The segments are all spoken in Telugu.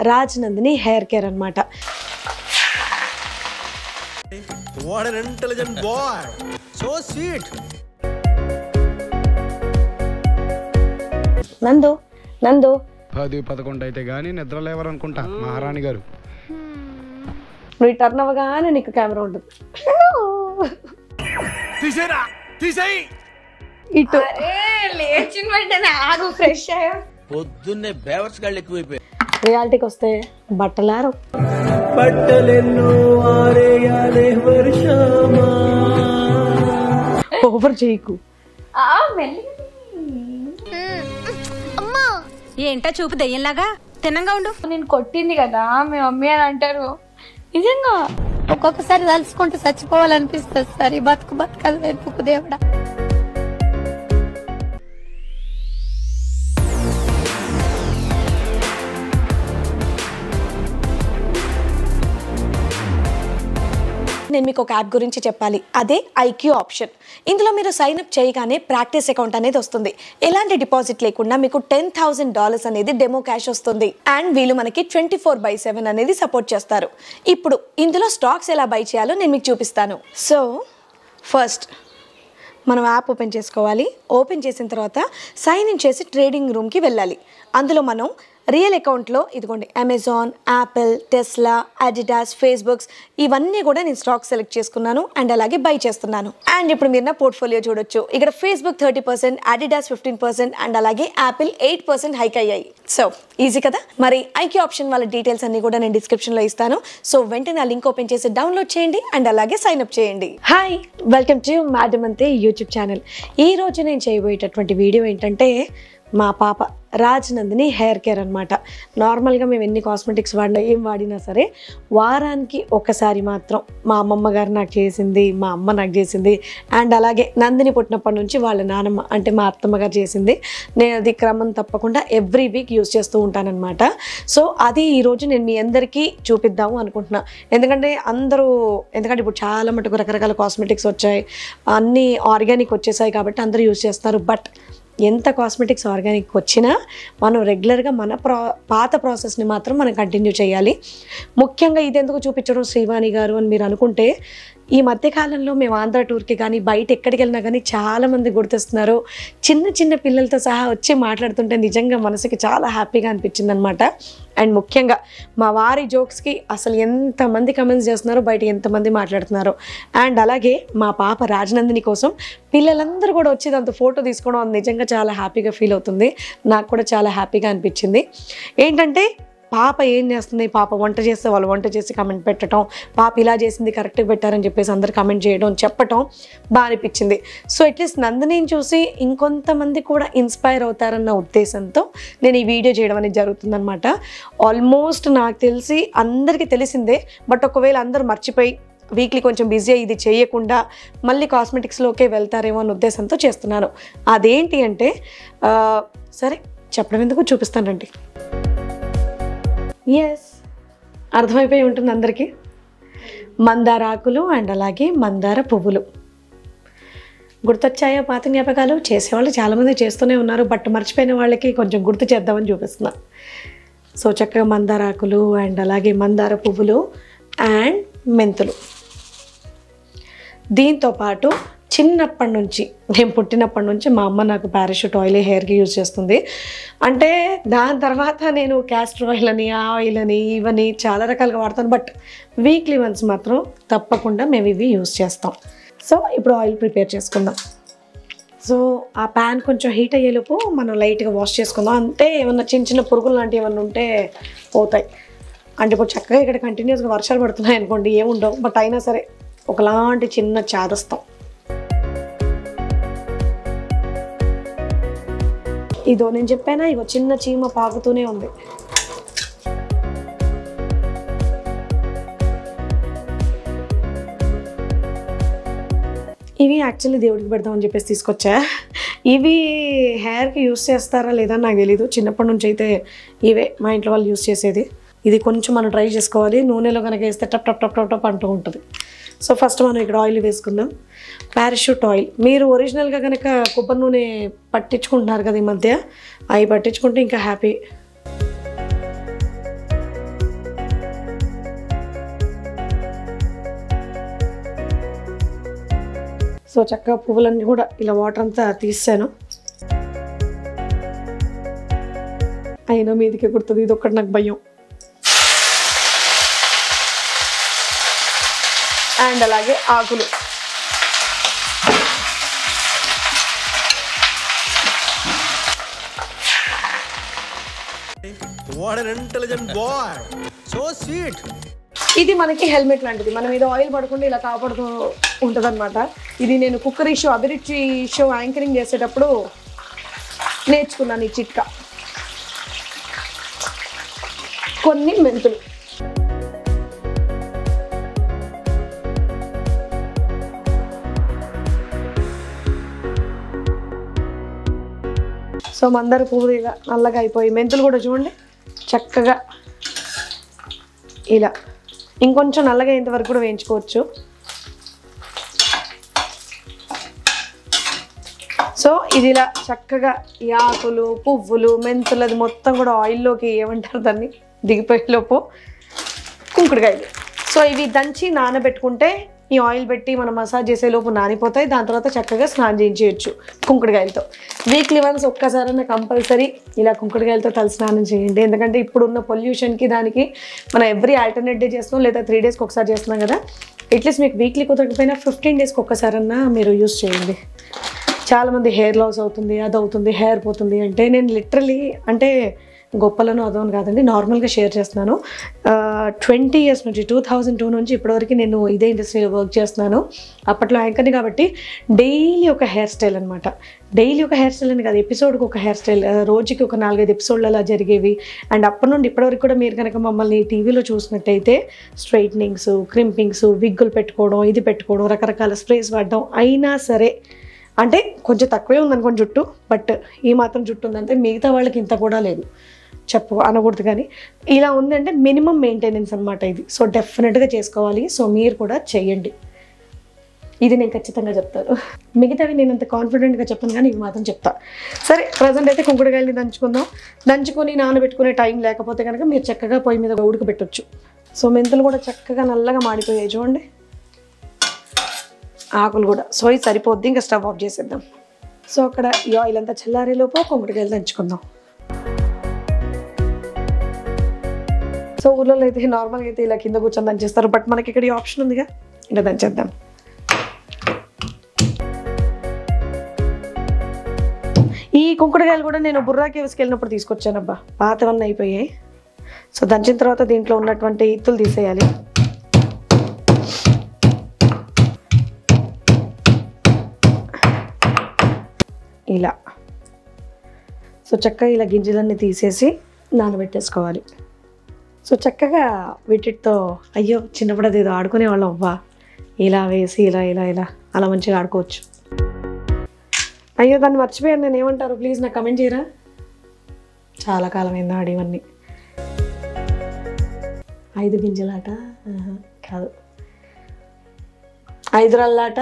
రాజ్ నందిని హెయిర్ కేర్ అనమాట What an intelligent boy. So sweet. నందు నందు పది పదకొండు అయితే గానీ నిద్ర లేవరనుకుంటా మహారాణి గారు నువ్వు టర్న్ అవ్వగానే నీకు కెమెరా ఉంటుంది తీసేరా తీసేయి ఇటు లేచిన వెంటనే ఆగు ఫ్రెష్ అయ్యా పొద్దున్నే బేవర్స్ గాళ్ళు ఎక్కువైపోయారు రియాలిటీకి వస్తే బట్టలారు ఓవర్ చేయకు ఆ, మెల్లిగా ఏంటా చూపు దెయ్యంలాగా తిన్నంగా ఉండు నేను కొట్టింది కదా మీ మమ్మీ అని అంటారు నిజంగా ఒక్కొక్కసారి తలుచుకుంటూ చచ్చిపోవాలనిపిస్తుంది సార్ ఈ బతుకు బతకదు వెతుకు దేవుడా నేను మీకు ఒక యాప్ గురించి చెప్పాలి అదే ఐక్యూ ఆప్షన్ ఇందులో మీరు సైన్ అప్ చేయగానే ప్రాక్టీస్ అకౌంట్ అనేది వస్తుంది ఎలాంటి డిపాజిట్ లేకుండా మీకు టెన్ థౌసండ్ డాలర్స్ అనేది డెమో క్యాష్ వస్తుంది అండ్ వీళ్ళు మనకి ట్వంటీ ఫోర్ బై సెవెన్ అనేది సపోర్ట్ చేస్తారు ఇప్పుడు ఇందులో స్టాక్స్ ఎలా బై చేయాలో నేను మీకు చూపిస్తాను సో ఫస్ట్ మనం యాప్ ఓపెన్ చేసుకోవాలి ఓపెన్ చేసిన తర్వాత సైన్ ఇన్ చేసి ట్రేడింగ్ రూమ్కి వెళ్ళాలి అందులో మనం రియల్ అకౌంట్లో ఇదిగోండి Amazon Apple Tesla Adidas Facebooks ఇవన్నీ కూడా నేను స్టాక్ సెలెక్ట్ చేసుకున్నాను అండ్ అలాగే బై చేస్తున్నాను అండ్ ఇప్పుడు మీరు నా పోర్ట్ఫోలియో చూడొచ్చు ఇక్కడ Facebook thirty percent Adidas fifteen percent and అలాగే యాపిల్ ఎయిట్ పర్సెంట్ హైక్ అయ్యాయి సో ఈజీ కదా మరి ఐక్యూ ఆప్షన్ వాళ్ళ డీటెయిల్స్ అన్ని కూడా నేను డిస్క్రిప్షన్లో ఇస్తాను సో వెంటనే ఆ లింక్ ఓపెన్ చేసి డౌన్లోడ్ చేయండి అండ్ అలాగే సైన్ అప్ చేయండి హాయ్ వెల్కమ్ టు మేడం అంతే యూట్యూబ్ ఛానల్ ఈ రోజు నేను చేయబోయేటటువంటి వీడియో ఏంటంటే మా పాప రాజ్ నందిని హెయిర్ కేర్ అనమాట నార్మల్గా మేము ఎన్ని కాస్మెటిక్స్ వాడినా ఏం వాడినా సరే వారానికి ఒకసారి మాత్రం మా అమ్మమ్మ గారు నాకు చేసింది మా అమ్మ నాకు చేసింది అండ్ అలాగే నందిని పుట్టినప్పటి నుంచి వాళ్ళ నానమ్మ అంటే మా అత్తమ్మ గారు చేసింది నేను అది క్రమం తప్పకుండా ఎవ్రీ వీక్ యూస్ చేస్తూ ఉంటానన్నమాట సో అది ఈరోజు నేను మీ అందరికీ చూపిద్దాము అనుకుంటున్నా ఎందుకంటే అందరూ ఎందుకంటే ఇప్పుడు చాలా మటుకు రకరకాల కాస్మెటిక్స్ వచ్చాయి అన్నీ ఆర్గానిక్ వచ్చేసాయి కాబట్టి అందరూ యూస్ చేస్తారు బట్ ఎంత కాస్మెటిక్స్ ఆర్గానిక్ వచ్చినా మనం రెగ్యులర్గా మన ప్రా పాత ప్రాసెస్ని మాత్రం మనం కంటిన్యూ చేయాలి ముఖ్యంగా ఇది ఎందుకు చూపించడం శ్రీవాణి గారు అని మీరు అనుకుంటే ఈ మధ్యకాలంలో మేము ఆంధ్ర టూర్కి కానీ బయట ఎక్కడికి వెళ్ళినా కానీ చాలామంది గుర్తిస్తున్నారు చిన్న చిన్న పిల్లలతో సహా వచ్చి మాట్లాడుతుంటే నిజంగా మనసుకి చాలా హ్యాపీగా అనిపించింది అనమాట అండ్ ముఖ్యంగా మా వారి జోక్స్కి అసలు ఎంతమంది కమెంట్స్ చేస్తున్నారో బయట ఎంతమంది మాట్లాడుతున్నారో అండ్ అలాగే మా పాప రాజనందిని కోసం పిల్లలందరూ కూడా వచ్చి దాంతో ఫోటో తీసుకోవడం అది నిజంగా చాలా హ్యాపీగా ఫీల్ అవుతుంది నాకు కూడా చాలా హ్యాపీగా అనిపించింది ఏంటంటే పాప ఏం చేస్తుంది పాప వంట చేస్తే వాళ్ళు వంట చేసి కమెంట్ పెట్టడం పాప ఇలా చేసింది కరెక్ట్గా పెట్టారని చెప్పేసి అందరు కమెంట్ చేయడం చెప్పటం బాగా అనిపించింది సో అట్లీస్ట్ నందినిని చూసి ఇంకొంతమంది కూడా ఇన్స్పైర్ అవుతారన్న ఉద్దేశంతో నేను ఈ వీడియో చేయడం అనేది జరుగుతుందనమాట ఆల్మోస్ట్ నాకు తెలిసి అందరికీ తెలిసిందే బట్ ఒకవేళ అందరూ మర్చిపోయి వీక్లీ కొంచెం బిజీ ఇది చేయకుండా మళ్ళీ కాస్మెటిక్స్లోకే వెళ్తారేమో అన్న ఉద్దేశంతో చేస్తున్నాను అదేంటి అంటే ఆ, సరే చెప్పడం ఎందుకు చూపిస్తానండి ఎస్ అర్థమైపోయి ఉంటుంది అందరికీ మందార ఆకులు అండ్ అలాగే మందార పువ్వులు గుర్తొచ్చాయా పాత జ్ఞాపకాలు చేసేవాళ్ళు చాలామంది చేస్తూనే ఉన్నారు బట్ మర్చిపోయిన వాళ్ళకి కొంచెం గుర్తు చేద్దామని చూపిస్తున్నా సో చక్కగా మందార ఆకులు అండ్ అలాగే మందార పువ్వులు అండ్ మెంతులు దీంతో పాటు చిన్నప్పటి నుంచి నేను పుట్టినప్పటి నుంచి మా అమ్మ నాకు పారాషూట్ ఆయిల్ హెయిర్కి యూజ్ చేస్తుంది అంటే దాని తర్వాత నేను క్యాస్టర్ ఆయిల్ అని ఆ ఆయిల్ అని ఇవని చాలా రకాలుగా వాడతాను బట్ వీక్లీ వన్స్ మాత్రం తప్పకుండా మేము ఇవి యూజ్ చేస్తాం సో ఇప్పుడు ఆయిల్ ప్రిపేర్ చేసుకుందాం సో ఆ ప్యాన్ కొంచెం హీట్ అయ్యేలోపు మనం లైట్గా వాష్ చేసుకుందాం అంటే ఏమన్నా చిన్న చిన్న పురుగులు లాంటివి ఏమన్నా ఉంటే పోతాయి అంటే ఇప్పుడు చక్కగా ఇక్కడ కంటిన్యూస్గా వర్షాలు పడుతున్నాయి అనుకోండి ఏముండవు బట్ అయినా సరే ఒకలాంటి చిన్న చాదస్తాం ఇదో నేను చెప్పానా ఇగో చిన్న చీమ పాకుతూనే ఉంది ఇవి యాక్చువల్లీ దేవుడికి పెడదామని చెప్పేసి తీసుకొచ్చా ఇవి హెయిర్కి యూస్ చేస్తారా లేదా నాకు తెలీదు చిన్నప్పటి నుంచి అయితే ఇవే మా ఇంట్లో వాళ్ళు యూస్ చేసేది ఇది కొంచెం మనం ట్రై చేసుకోవాలి నూనెలో కనుక వేస్తే టప్ టప్ టప్ టప్ టప్ అంటూ ఉంటుంది సో ఫస్ట్ మనం ఇక్కడ ఆయిల్ వేసుకుందాం పారాషూట్ ఆయిల్ మీరు ఒరిజినల్గా కనుక కొబ్బరి నూనె పట్టించుకుంటున్నారు కదా ఈ మధ్య అవి పట్టించుకుంటే ఇంకా హ్యాపీ సో చక్కగా పువ్వులన్నీ కూడా ఇలా వాటర్ అంతా తీసాను అయినా మీదికి కుడుతుంది ఇది ఒక్కటి నాకు భయం అండ్ అలాగే ఆకులు what an intelligent boy so sweet ఇది మనకి హెల్మెట్ లాంటిది మనం ఇది ఆయిల్ పడకుండా ఇలా కాపాడుతూ ఉంటుంది ఇది నేను cookery show Abhiruchi show anchoring చేసేటప్పుడు నేర్చుకున్నాను ఈ చిట్కా కొన్ని మెంతులు సో మందార పువ్వులు ఇలా నల్లగా అయిపోయి మెంతులు కూడా చూడండి చక్కగా ఇలా ఇంకొంచెం నల్లగా అయ్యేంత వరకు కూడా వేయించుకోవచ్చు సో ఇది ఇలా చక్కగా ఈ ఆకులు పువ్వులు మెంతులు అది మొత్తం కూడా ఆయిల్లోకి ఏమంటారు దాన్ని దిగిపోయేలోపు కుంకుడుకాయలు సో ఇవి దంచి నానబెట్టుకుంటే ఈ ఆయిల్ పెట్టి మనం మసాజ్ చేసే లోపు నానిపోతాయి దాని తర్వాత చక్కగా స్నానం చేయించవచ్చు కుంకుడుకాయలతో వీక్లీ వన్స్ ఒక్కసారైనా కంపల్సరీ ఇలా కుంకుడుకాయలతో తల స్నానం చేయండి ఎందుకంటే ఇప్పుడున్న పొల్యూషన్కి దానికి మనం ఎవ్రీ ఆల్టర్నేట్ డే చేస్తున్నాం లేదా త్రీ డేస్కి ఒకసారి చేస్తున్నాం కదా అట్లీస్ట్ మీకు వీక్లీ కుదరకపోయినా ఫిఫ్టీన్ డేస్కి ఒక్కసారన్నా మీరు యూస్ చేయండి చాలామంది హెయిర్ లాస్ అవుతుంది అది అవుతుంది హెయిర్ పోతుంది అంటే నేను లిటరలీ అంటే గొప్పలను అదోని కాదండి నార్మల్గా షేర్ చేస్తున్నాను ట్వంటీ ఇయర్స్ నుంచి టూ థౌజండ్ టూ నుంచి ఇప్పటివరకు నేను ఇదే ఇండస్ట్రీలో వర్క్ చేస్తున్నాను అప్పట్లో యాంకర్ని కాబట్టి డైలీ ఒక హెయిర్ స్టైల్ అనమాట డైలీ ఒక హెయిర్ స్టైల్ అని కాదు ఎపిసోడ్కి ఒక హెయిర్ స్టైల్ ఆ, రోజుకి ఒక నాలుగైదు ఎపిసోడ్లు అలా జరిగేవి అండ్ అప్పటి నుండి ఇప్పటివరకు కూడా మీరు కనుక మమ్మల్ని టీవీలో చూసినట్టయితే స్ట్రైట్నింగ్స్ క్రింపింగ్స్ విగ్గులు పెట్టుకోవడం ఇది పెట్టుకోవడం రకరకాల స్ప్రేస్ వాడడం అయినా సరే అంటే కొంచెం తక్కువే ఉందనుకోండి జుట్టు బట్ ఈ మాత్రం జుట్టు ఉందంటే మిగతా వాళ్ళకి ఇంత కూడా లేదు చెప్పు అనకూడదు కానీ ఇలా ఉందంటే మినిమం మెయింటెనెన్స్ అనమాట ఇది సో డెఫినెట్గా చేసుకోవాలి సో మీరు కూడా చేయండి ఇది నేను ఖచ్చితంగా చెప్తాను మిగతావి నేను అంత కాన్ఫిడెంట్గా చెప్పను కానీ ఇవి మాత్రం చెప్తా సరే ప్రజెంట్ అయితే కుంకుడుకాయలని దంచుకుందాం దంచుకొని నానబెట్టుకునే టైం లేకపోతే కనుక మీరు చక్కగా పొయ్యి మీద ఉడకబెట్టొచ్చు సో మెంతులు కూడా చక్కగా నల్లగా మాడిపోయాయి చూడండి ఆకులు కూడా సో ఇది సరిపోద్ది ఇంకా స్టవ్ ఆఫ్ చేసేద్దాం సో అక్కడ ఈ ఆయిల్ అంతా చల్లారేలోపు కుంకుడుకాయలు దంచుకుందాం సో ఊర్లలో అయితే నార్మల్గా అయితే ఇలా కింద కూర్చొని దంచేస్తారు బట్ మనకి ఇక్కడ ఈ ఆప్షన్ ఉందిగా ఇలా దంచేద్దాం ఈ కుంకుడుకాయలు కూడా నేను బుర్రా కేవ్స్కి వెళ్ళినప్పుడు తీసుకొచ్చానబ్బా పాతవన్నీ అయిపోయాయి సో దంచిన తర్వాత దీంట్లో ఉన్నటువంటి ఇత్తులు తీసేయాలి ఇలా సో చక్కగా ఇలా గింజలన్నీ తీసేసి నానబెట్టేసుకోవాలి సో చక్కగా వీటితో అయ్యో చిన్నప్పుడు అది ఏదో ఆడుకునేవాళ్ళం అవ్వా ఇలా వేసి ఇలా ఇలా ఇలా అలా మంచిగా ఆడుకోవచ్చు అయ్యో దాన్ని మర్చిపోయాను నేను ఏమంటారు ప్లీజ్ నాకు కమెంట్ చేయరా చాలా కాలమైంది ఆడి ఇవన్నీ ఐదు గింజలాట ఆహా, కాదు ఐదు రల్లాట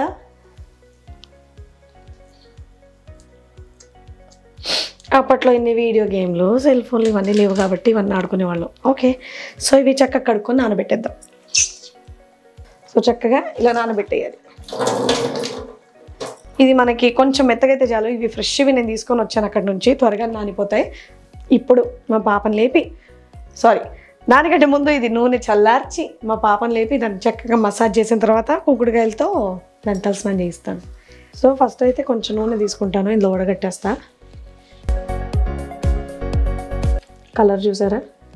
అప్పట్లో ఇన్ని వీడియో గేమ్లు సెల్ ఫోన్లు ఇవన్నీ లేవు కాబట్టి ఇవన్నీ ఆడుకునేవాళ్ళం ఓకే సో ఇవి చక్కగా కడుక్కొని నానబెట్టేద్దాం సో చక్కగా ఇలా నానబెట్టేయాలి ఇది మనకి కొంచెం మెత్తగైతే చాలు ఇవి ఫ్రెష్వి నేను తీసుకొని వచ్చాను అక్కడ నుంచి త్వరగా నానిపోతాయి ఇప్పుడు మా పాపని లేపి సారీ దానికంటే ముందు ఇది నూనె చల్లార్చి మా పాపని లేపి దాన్ని చక్కగా మసాజ్ చేసిన తర్వాత కుంకుడుకాయలతో దాన్ని తలస్నానం చేయిస్తాను సో ఫస్ట్ అయితే కొంచెం నూనె తీసుకుంటాను ఇందులో వడగట్టేస్తా కలర్ చూసారా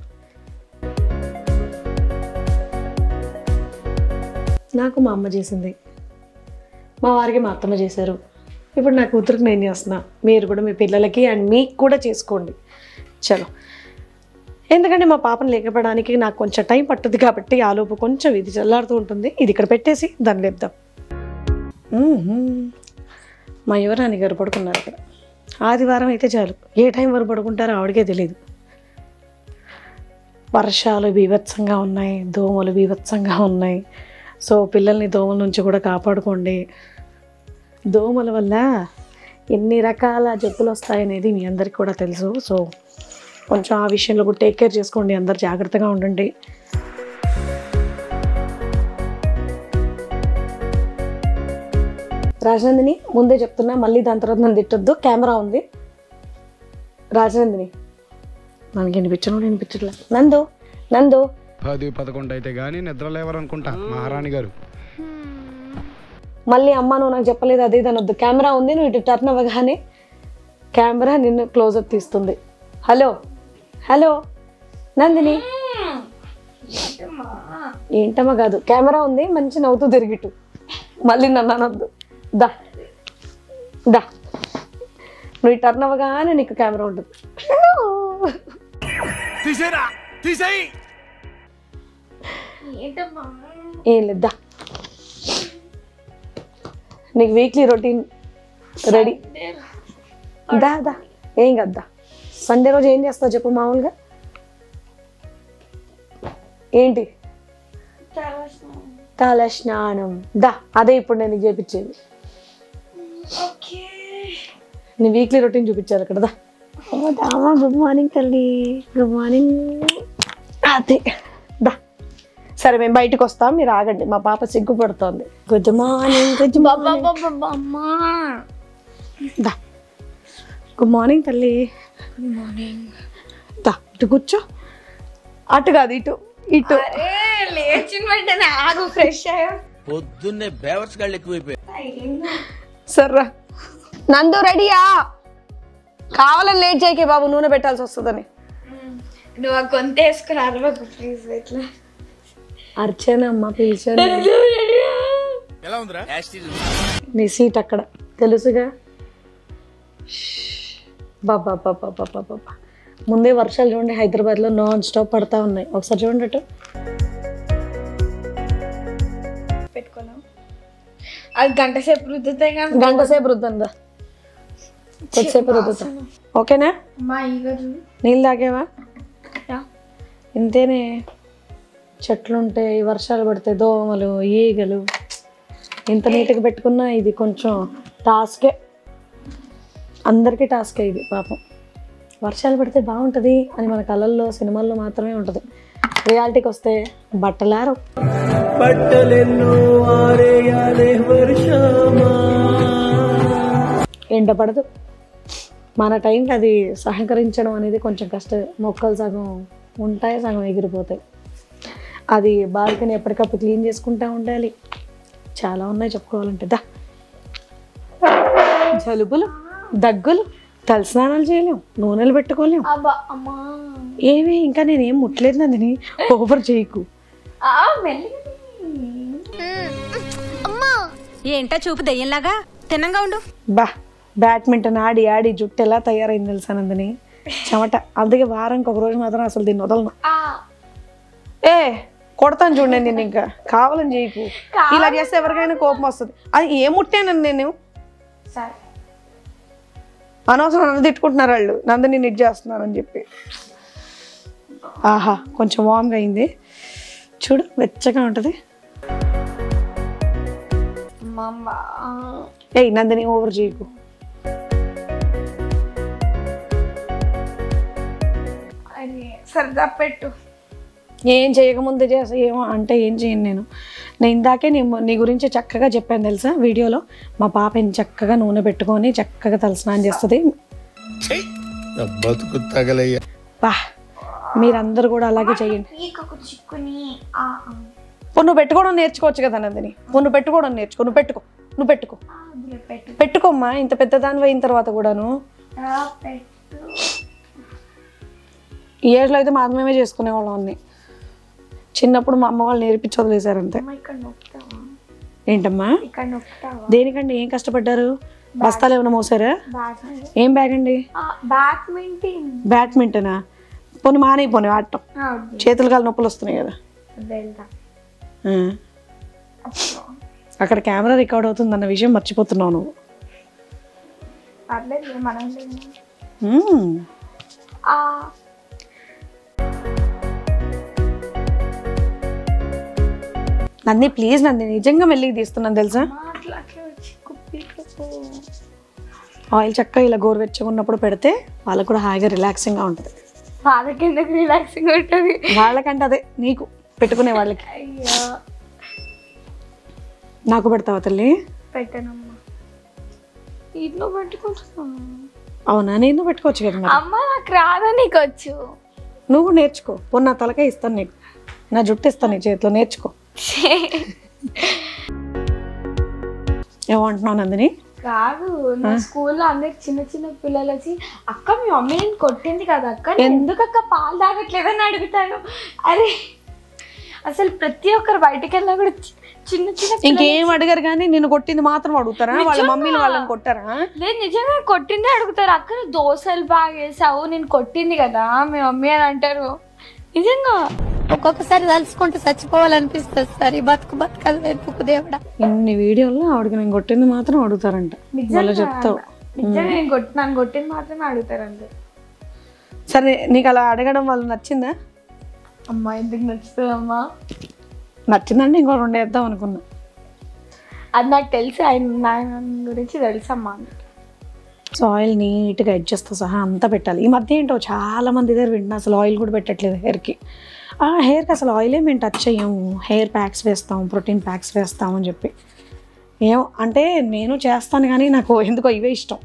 నాకు మా అమ్మ చేసింది మా వారికి మా అత్తమ్మ చేశారు ఇప్పుడు నా కూతురికి నేను చేస్తున్నా మీరు కూడా మీ పిల్లలకి అండ్ మీకు కూడా చేసుకోండి చలో ఎందుకంటే మా పాపను లేకపోవడానికి నాకు కొంచెం టైం పట్టుద్ది కాబట్టి ఆలోపు కొంచెం ఇది చల్లారుతూ ఉంటుంది ఇది ఇక్కడ పెట్టేసి దాన్ని లేపుదాం మ్మ్హ్మ్. మా యువరాణి గారు పడుకున్నారు ఇక్కడ ఆదివారం అయితే చాలు ఏ టైం వరకు పడుకుంటారో ఆవిడకే తెలియదు వర్షాలు బీభత్సంగా ఉన్నాయి దోమలు బీభత్సంగా ఉన్నాయి సో పిల్లల్ని దోమల నుంచి కూడా కాపాడుకోండి దోమల వల్ల ఎన్ని రకాల జబ్బులు వస్తాయనేది మీ అందరికీ కూడా తెలుసు సో కొంచెం ఆ విషయంలో కూడా టేక్ కేర్ చేసుకోండి అందరు జాగ్రత్తగా ఉండండి రాజనందిని ముందే చెప్తున్నా మళ్ళీ దాని తర్వాత నన్ను తిట్టొద్దు కెమెరా ఉంది రాజనందిని మనకి వినిపించను వినిపించట్లే నందు నందు పది పదకొండు అయితే గానీ నిద్ర లేవరనుకుంటా మహారాణి గారు మళ్ళీ అమ్మ నువ్వు నాకు చెప్పలేదు అదే దాని వద్దు కెమెరా ఉంది నువ్వు ఇటు టర్న్ అవ్వగానే కెమెరా నిన్ను క్లోజప్ తీస్తుంది హలో హలో నందిని ఏంటమ్మా కాదు కెమెరా ఉంది మంచి నవ్వుతూ తిరిగిట్టు మళ్ళీ నన్ను అనొద్దు దా దా నువ్వు టర్న్ అవ్వగానే నీకు కెమెరా ఉంటుంది తీసేరా తీసేయి ఏం లేదు దా నీకు వీక్లీ రొటీన్ రెడీ దా దా ఏం కద్దా సండే రోజు ఏం చేస్తావు చెప్పు మామూలుగా ఏంటి తల స్నానం దా అదే ఇప్పుడు నేను నీకు చేపించేది నీ వీక్లీ రొటీన్ చూపించారు అక్కడ దా గుడ్ మార్నింగ్ తల్లి గుడ్ మార్నింగ్ అదే దా సరే మేము బయటకు వస్తాం మీరు ఆగండి మా పాప సిగ్గుపడుతోంది గుడ్ మార్నింగ్ గుడ్ మార్నింగ్ అమ్మా దా గుడ్ మార్నింగ్ తల్లి గుడ్ మార్నింగ్ దా ఇటు కూర్చో అటు కాదు ఇటు ఇటు లేచిన వెంటనే ఆగు ఫ్రెష్ అయ్యా పొద్దున్నే బేవర్స్ గాళ్ళు ఎక్కువైపోయారు సర్రా నందు రెడీయా కావాలని లేట్ చేయకే బాబు నూనె పెట్టాల్సి వస్తుందని నువ్వు ఆ గొంత వేసుకుని అరవకు ప్లీజ్ ఇట్లా అర్చన అమ్మ పిలిచాను ఎలా ఉందిరా నీ సీట్ అక్కడ తెలుసుగా బాబా బాబా బాబా బాబా ముందే వర్షాలు చూడండి హైదరాబాద్లో నాన్ స్టాప్ పడతా ఉన్నాయి ఒకసారి చూడండి అటు పెట్టుకోను అది గంట సేపు రుద్దుతాయి కానీ గంట సేపు రుద్దందా కొద్దిసేపు రుద్దుతా ఓకేనా మా ఈగరు నీళ్ళు తాగేవా ఇంతేనే చెట్లు ఉంటాయి వర్షాలు పడతాయి దోమలు ఈగలు ఇంత నీట్గా పెట్టుకున్నా ఇది కొంచెం టాస్కే అందరికీ టాస్కే ఇది పాపం వర్షాలు పడితే బాగుంటుంది అని మన కళల్లో సినిమాల్లో మాత్రమే ఉంటుంది రియాలిటీకి వస్తే బట్టలారు ఎండ పడదు మన టైంకి అది సహకరించడం అనేది కొంచెం కష్టం మొక్కలు సగం ఉంటాయి సగం ఎగిరిపోతాయి అది బాల్కనీ ఎప్పటికప్పుడు క్లీన్ చేసుకుంటూ ఉండాలి చాలా ఉన్నాయి చెప్పుకోవాలంటే దా జలుబులు దగ్గులు తలస్నానాలు చేయలేం నూనెలు పెట్టుకోలేం అబ్బా అమ్మా ఏమీ ఇంకా నేనేం ముట్టలేదు నందిని ఓవర్ చేయకు ఆ మెల్లిగా అమ్మా ఏంటా చూపు దెయ్యంలాగా తిన్నంగా ఉండు బా బ్యాడ్మింటన్ ఆడి ఆడి జుట్టు ఎలా తయారైంది తెలుసా నందిని చెమట అందుకే వారానికి ఒక రోజు మాత్రం అసలు దీన్ని వదలను ఆ ఏ కొడతాను చూడండి నేను ఇంకా కావాలని చేయకు ఇలా చేస్తే ఎవరికైనా కోపం వస్తుంది అది ఏం ముట్టాను నేను సరే అనవసరం నన్ను తిట్టుకుంటున్నారు వాళ్ళు నందని నిట్ చేస్తున్నారని చెప్పి ఆహా కొంచెం వామ్గా అయింది చూడు వెచ్చగా ఉంటుంది అమ్మమ్మ ఏయ్ నందిని ఓవర్ చేయకు అది సరదా పెట్టు ఏం చేయకముందే చేస్తా ఏమో అంటే ఏం చేయను నేను నేను ఇందాకే నీ నీ గురించి చక్కగా చెప్పాను తెలుసా వీడియోలో మా పాప ఎంత చక్కగా నూనె పెట్టుకొని చక్కగా తలస్నానం చేస్తుంది బతుకు తగలయ్యా బా మీరందరూ కూడా అలాగే చేయండి పీకకు చిక్కుని ఆ ఆ. పోనీ నువ్వు పెట్టుకోవడం నేర్చుకోవచ్చు కదా నందిని పోనీ నువ్వు పెట్టుకోవడం నేర్చుకో నువ్వు పెట్టుకో నువ్వు పెట్టుకో ఆ, అందులో పెట్టు పెట్టుకోమ్మా ఇంత పెద్దదాని అయిన తర్వాత కూడాను ఆ, పెట్టు ఈ ఏజ్లో అయితే మా మేమే చేసుకునేవాళ్ళం అన్ని చిన్నప్పుడు మా అమ్మ వాళ్ళు నేర్పించి వదిలేశారంతే అమ్మ ఇక్కడ నొక్కుతావా ఏంటమ్మా ఇక్కడ నొక్కుతావా దేనికండి ఏం కష్టపడ్డారు బస్తాలు ఏమైనా మోసారా బ్యాడ్మింటన్ ఏం బ్యాగ్ అండి బ్యాడ్మింటన్ బ్యాడ్మింటనా పోనీ మానే పోనీ ఆడటం వద్దు చేతులు కాలు నొప్పులు వస్తున్నాయి కదా వెళ్దాం ఆ. అక్కడ కెమెరా రికార్డ్ అవుతుంది అన్న విషయం మర్చిపోతున్నావు నువ్వు పర్లేదు మనం లేదు. మ్మ్. ఆ నంది ప్లీజ్ నంది నిజంగా మెల్లికి తీస్తున్నాను తెలుసా అట్లా అట్లా వచ్చి కుప్పీకు ఆయిల్ చక్కగా ఇలా గోరువెచ్చగా ఉన్నప్పుడు పెడితే వాళ్ళకు కూడా హాయిగా రిలాక్సింగ్గా ఉంటుంది వాళ్ళకి ఎందుకు రిలాక్సింగ్ ఉంటుంది వాళ్ళకంటే అదే నీకు పెట్టుకునే వాళ్ళకి అయ్యో నాకు పెడతావా తల్లి పెట్టనమ్మా ఇంట్లో పెట్టుకుంటున్నా అవునా నేను పెట్టుకోవచ్చు కదా మరి అమ్మ నాకు రాదా నీకు వచ్చు నువ్వు నేర్చుకో పోనీ నా తలకాయ ఇస్తాను నీకు నా జుట్టు ఇస్తాను నీ చేతిలో నేర్చుకో ఏమంటున్నావు నందిని కాదు నా స్కూల్లో అందరికి చిన్న చిన్న పిల్లలు వచ్చి అక్క మీ మమ్మీ నేను కొట్టింది కదా అక్క ఎందుకు అక్క పాలు తాగట్లేదని అడుగుతాను అరే అసలు ప్రతి ఒక్కరు బయటికి వెళ్ళా కూడా చి- చిన్న చిన్న పిల్లలు- ఇంకేం అడగరు కానీ నిన్ను కొట్టింది మాత్రం అడుగుతారా వాళ్ళ మమ్మీని వాళ్ళని కొట్టారా లేదు నిజంగా కొట్టిందే అడుగుతారు అక్క నువ్వు దోశలు బాగా వేసావు నేను కొట్టింది కదా మీ మమ్మీ అని అంటారు నిజంగా ఒక్కొక్కసారి తలుచుకుంటే చచ్చిపోవాలనిపిస్తుంది సార్ ఈ బతుకు బతకదు వెతుకు దేవుడా ఇన్ని వీడియోల్లో ఆవిడకి నేను కొట్టింది మాత్రం అడుగుతారంట వాళ్ళు చెప్తావు నిజంగా నేను కొట్టి నన్ను కొట్టింది మాత్రమే అడుగుతారు అంతే సరే నీకు అలా అడగడం వల్ల నచ్చిందా అమ్మా ఎందుకు నచ్చుతుంది అమ్మా నచ్చిందంటే ఇంకో రెండు వేద్దాం అనుకున్నా అది నాకు తెలుసు ఆయన ఆయన గురించి తెలుసు అమ్మా సో ఆయిల్ నీట్గా అడ్జస్ట్ సహా అంతా పెట్టాలి ఈ మధ్య ఏంటో చాలా మంది దగ్గర వింటున్నా అసలు ఆయిల్ కూడా పెట్టట్లేదు హెయిర్కి ఆ హెయిర్కి అసలు ఆయిలే మేము టచ్ చెయ్యము హెయిర్ ప్యాక్స్ వేస్తాం ప్రోటీన్ ప్యాక్స్ వేస్తాం అని చెప్పి ఏమో అంటే నేను చేస్తాను కానీ నాకు ఎందుకో ఇవే ఇష్టం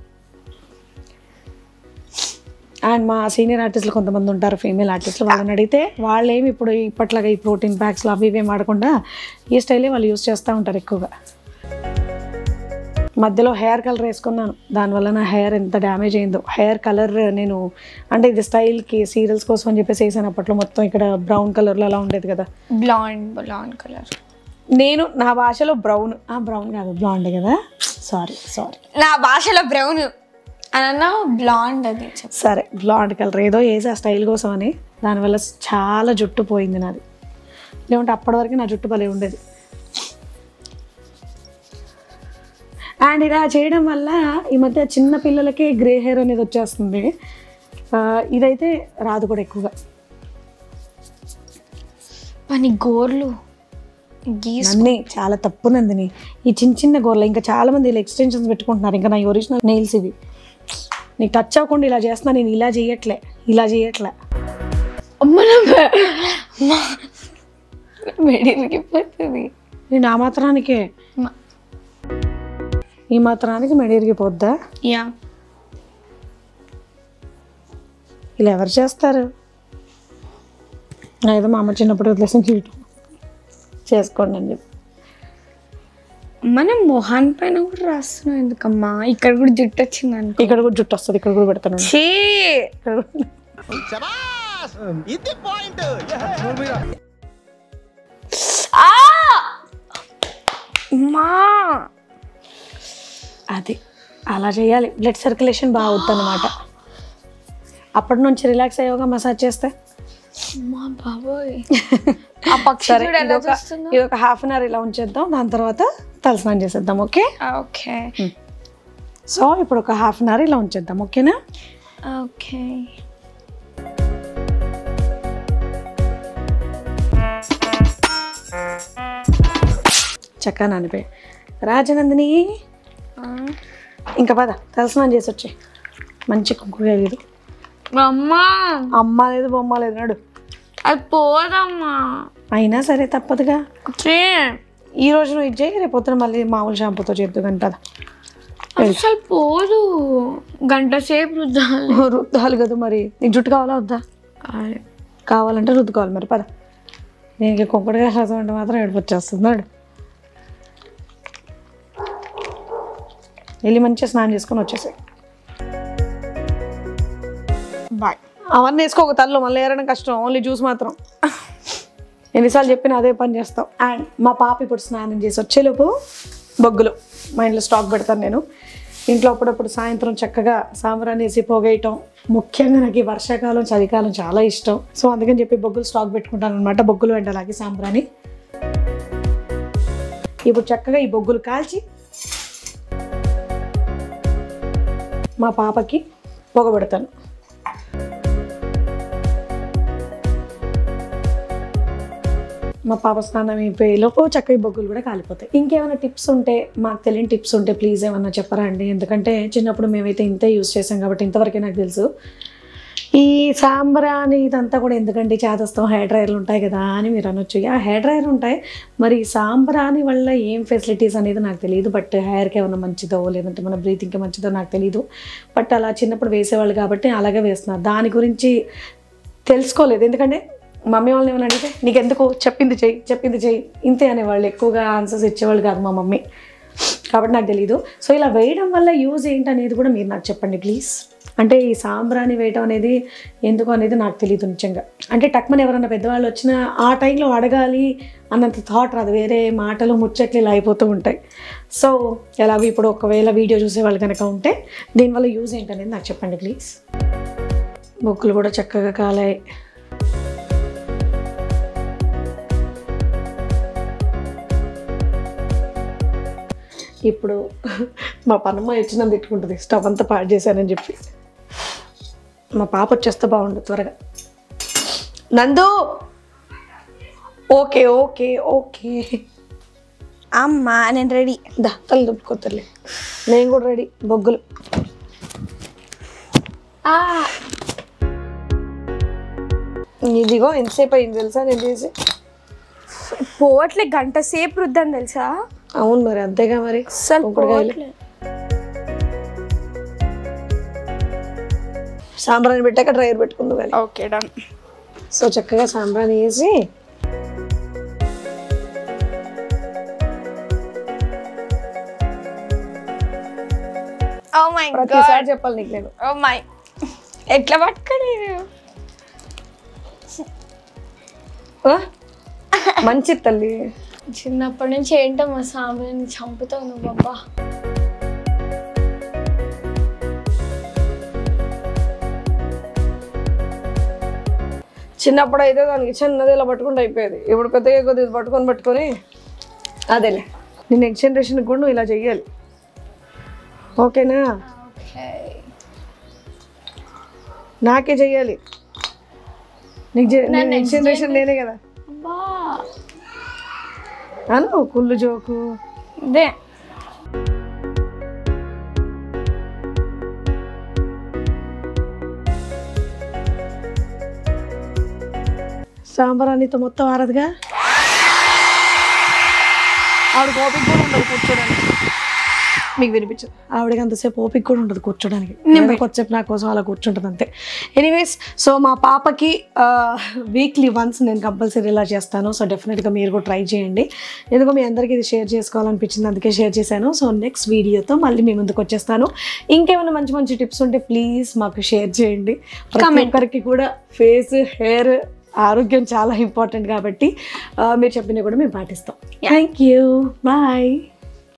అండ్ మా సీనియర్ ఆర్టిస్టులు కొంతమంది ఉంటారు ఫీమేల్ ఆర్టిస్టులు వాళ్ళని అడిగితే వాళ్ళు ఏమి ఇప్పుడు ఇప్పట్లాగా ఈ ప్రోటీన్ ప్యాక్స్లు అవి ఇవే వాడకుండా ఈ స్టైలే వాళ్ళు యూస్ చేస్తూ ఉంటారు ఎక్కువగా మధ్యలో హెయిర్ కలర్ వేసుకున్నాను దానివల్ల నా హెయిర్ ఎంత డ్యామేజ్ అయిందో హెయిర్ కలర్ నేను అంటే ఇది స్టైల్కి సీరియల్స్ కోసం అని చెప్పేసి వేసాను అప్పట్లో మొత్తం ఇక్కడ బ్రౌన్ కలర్లో అలా ఉండేది కదా బ్లాండ్ బ్లాండ్ కలర్ నేను నా భాషలో బ్రౌన్ బ్రౌన్ కాదు బ్లాండ్ కదా సారీ సారీ నా భాషలో బ్రౌన్ అన్న బ్లాండ్ అది చెప్పు సరే బ్లాండ్ కలర్ ఏదో వేసి ఆ స్టైల్ కోసం అని దానివల్ల చాలా జుట్టు పోయింది నాది లేకుంటే అప్పటి వరకు నా జుట్టు భలే ఉండేది అండ్ ఇలా చేయడం వల్ల ఈ మధ్య చిన్న పిల్లలకే గ్రే హెయిర్ అనేది వచ్చేస్తుంది ఆ, ఇదైతే రాదు కూడా ఎక్కువగా పని గోర్లు గీస్ నన్నే చాలా తప్పు నందిని ఈ చిన్న చిన్న గోర్లు ఇంకా చాలా మంది ఇలా ఎక్స్టెన్షన్స్ పెట్టుకుంటున్నారు ఇంకా నా ఒరిజినల్ నెయిల్స్ ఇవి నీకు టచ్ అవ్వకుండా ఇలా చేస్తున్నా నేను ఇలా చేయట్లే ఇలా చేయట్లే మెడిల్కి పోతుంది నేను ఆ మాత్రానికే మా- ఈ మాత్రానికి మెడీరికి పోద్దా యా ఇలా ఎవరు చేస్తారు ఏదో మా అమ్మ చిన్నప్పుడు వదిలేసిన చేయటం చేసుకోండి అని చెప్పి మనం మొహాన్ పైన కూడా రాస్తున్నాం ఎందుకమ్మా ఇక్కడ కూడా జుట్టు వచ్చింది అనుకో ఇక్కడ కూడా జుట్టు వస్తుంది ఇక్కడ కూడా పెడతాను ఛీ! ఇక్కడ కూడా. ఇది పాయింట్ ఆ! అమ్మా! అది అలా చేయాలి బ్లడ్ సర్క్యులేషన్ బాగా అవుతుంది అనమాట అప్పటి నుంచి రిలాక్స్ అయ్యోగా మసాజ్ చేస్తే అమ్మా బాబోయ్ ఆ పక్షి సరే చూడు ఇది ఎలా ఒక చూస్తుందో ఇది ఒక హాఫ్ అన్ అవర్ ఇలా ఉంచేద్దాం దాని తర్వాత తలస్నానం చేసేద్దాం ఓకే ఓకే సో ఇప్పుడు ఒక హాఫ్ అన్ అవర్ ఇలా ఉంచేద్దాం ఓకేనా ఓకే చక్కగా నానిపోయి రాజనందిని ఇంకా పద తలస్నానం చేసి వచ్చి మంచి కుంకుమ లేదు అమ్మా అమ్మ లేదు బొమ్మ లేదు నడు అది పోదమ్మా అయినా సరే తప్పదుగా ఛీ! ఈ రోజు నువ్వు ఇది చేయి రేపు పొద్దున మళ్ళీ మామూలు షాంపూతో చేద్దు కానీ పద అసలు పోదు గంట సేపు రుద్దాలి రుద్దాలి కదా మరి నీకు జుట్టు కావాలా వద్దా కావాలంటే రుద్దుకోవాలి మరి పద నేను కుంకుడుగా రసం అంటే మాత్రం ఏడుపు వచ్చేస్తుంది నాడు వెళ్ళి మంచిగా స్నానం చేసుకొని వచ్చేసాయి బాయ్ అవన్నీ వేసుకోక తల్లు మళ్ళీ ఏరడం కష్టం ఓన్లీ జ్యూస్ మాత్రం ఎన్నిసార్లు చెప్పినా అదే పని చేస్తాం అండ్ మా పాప ఇప్పుడు స్నానం చేసి వచ్చేలోపు బొగ్గులు మా ఇంట్లో స్టాక్ పెడతాను నేను ఇంట్లో అప్పుడప్పుడు సాయంత్రం చక్కగా సాంబ్రాన్ని వేసి పొగేయటం ముఖ్యంగా నాకు ఈ వర్షాకాలం చలికాలం చాలా ఇష్టం సో అందుకని చెప్పి బొగ్గులు స్టాక్ పెట్టుకుంటాను అనమాట బొగ్గులు వెంట అలాగే సాంబ్రాన్ని ఇప్పుడు చక్కగా ఈ బొగ్గులు కాల్చి మా పాపకి పొగబెడతాను మా పాప స్నానం అయిపోయేలోపు చక్కగా ఈ బొగ్గులు కూడా కాలిపోతాయి ఇంకేమైనా టిప్స్ ఉంటే మాకు తెలియని టిప్స్ ఉంటే ప్లీజ్ ఏమన్నా చెప్పరా అండి ఎందుకంటే చిన్నప్పుడు మేమైతే ఇంతే యూస్ చేసాం కాబట్టి ఇంతవరకే నాకు తెలుసు ఈ సాంబ్రాణి ఇదంతా కూడా ఎందుకండి చేదస్తాం హెయిర్ డ్రైయర్లు ఉంటాయి కదా అని మీరు అనొచ్చు ఆ హెయిర్ డ్రైయర్ ఉంటాయి మరి ఈ సాంబ్రాణి వల్ల ఏం ఫెసిలిటీస్ అనేది నాకు తెలియదు బట్ హెయిర్కి ఏమైనా మంచిదో లేదంటే మన బ్రీతింగ్కి మంచిదో నాకు తెలియదు బట్ అలా చిన్నప్పుడు వేసేవాళ్ళు కాబట్టి అలాగే వేస్తున్నారు దాని గురించి తెలుసుకోలేదు ఎందుకంటే మమ్మీ వాళ్ళని ఏమైనా అడిగితే నీకెందుకు చెప్పింది చెయ్యి చెప్పింది చెయ్యి ఇంతే అనేవాళ్ళు ఎక్కువగా ఆన్సర్స్ ఇచ్చేవాళ్ళు కాదు మా మమ్మీ కాబట్టి నాకు తెలియదు సో ఇలా వేయడం వల్ల యూజ్ ఏంటి అనేది కూడా మీరు నాకు చెప్పండి ప్లీజ్ అంటే ఈ సాంబ్రాణి వేయటం అనేది ఎందుకు అనేది నాకు తెలియదు నిజంగా అంటే టక్మని ఎవరైనా పెద్దవాళ్ళు వచ్చినా ఆ టైంలో అడగాలి అన్నంత థాట్ రాదు వేరే మాటలు ముచ్చట్లు ఇలా అయిపోతూ ఉంటాయి సో ఎలాగో ఇప్పుడు ఒకవేళ వీడియో చూసే వాళ్ళు కనుక ఉంటే దీనివల్ల యూజ్ ఏంటనేది నాకు చెప్పండి ప్లీజ్ బొక్కులు కూడా చక్కగా కాలాయి ఇప్పుడు మా పనమ్మ వచ్చి నన్ను తిట్టుకుంటుంది స్టవ్ అంతా పాడు చేశానని చెప్పి మా పాప వచ్చేస్తే బాగుండు త్వరగా నందు ఓకే ఓకే ఓకే అమ్మా నేను రెడీ దా తల్లి దుప్పుకోతలే నేను కూడా రెడీ బొగ్గులు ఇదిగో ఎంతసేపు అయింది తెలుసా నేను చేసి పోవట్లే గంట సేపు రుద్దాను తెలుసా అవును మరి అంతేగా మరి అసలు కుంకుడుకాయలు. పోవట్లే. సాంబ్రాణి పెట్టాక డ్రైవర్ పెట్టుకుందు కానీ ఓకే డన్ సో చక్కగా సాంబ్రాణి వేసి ఓ మై ప్రతిసారి చెప్పాలి నీకు నేను ఓ మై ఎట్లా పట్టుకొని ఆ? మంచి తల్లి చిన్నప్పటి నుంచి ఏంటో మా సాంబ్రాన్ని చంపుతావు నువ్వు బాబా చిన్నప్పుడు అయితే దానికి చిన్నది ఇలా పట్టుకుంటూ అయిపోయేది ఇప్పుడు పెద్దగా కొద్దిగా ఇది పట్టుకొని పట్టుకొని అదేలే నీ నెక్స్ట్ జనరేషన్కి కూడా నువ్వు ఇలా చెయ్యాలి ఓకేనా నాకే చెయ్యాలి నీకు నెక్స్ట్ జనరేషన్ నేనే కదా అబ్బా అను కుళ్ళు జోకు ఇదే సాంబారానితో మొత్తం ఆరదుగా ఆవిడ ఓపిక కూడా ఉండదు కూర్చోడానికి మీకు వినిపించదు ఆవిడకి అంతసేపు ఓపిక కూడా ఉండదు కూర్చోడానికి నేను కొద్దిసేపు నా కోసం అలా కూర్చుంటుంది అంతే ఎనీవేస్ సో మా పాపకి వీక్లీ వన్స్ నేను కంపల్సరీ ఇలా చేస్తాను సో డెఫినెట్గా మీరు కూడా ట్రై చేయండి ఎందుకో మీ అందరికీ ఇది షేర్ చేసుకోవాలనిపించింది అందుకే షేర్ చేశాను సో నెక్స్ట్ వీడియోతో మళ్ళీ మీ ముందుకు వచ్చేస్తాను ఇంకేమైనా మంచి మంచి టిప్స్ ఉంటే ప్లీజ్ మాకు షేర్ చేయండి ప్రతి ఒక్కరికి కూడా ఫేస్ హెయిర్ ఆరోగ్యం చాలా ఇంపార్టెంట్ కాబట్టి ఆ, మీరు చెప్పినవి కూడా మేము పాటిస్తాం థ్యాంక్ యూ బాయ్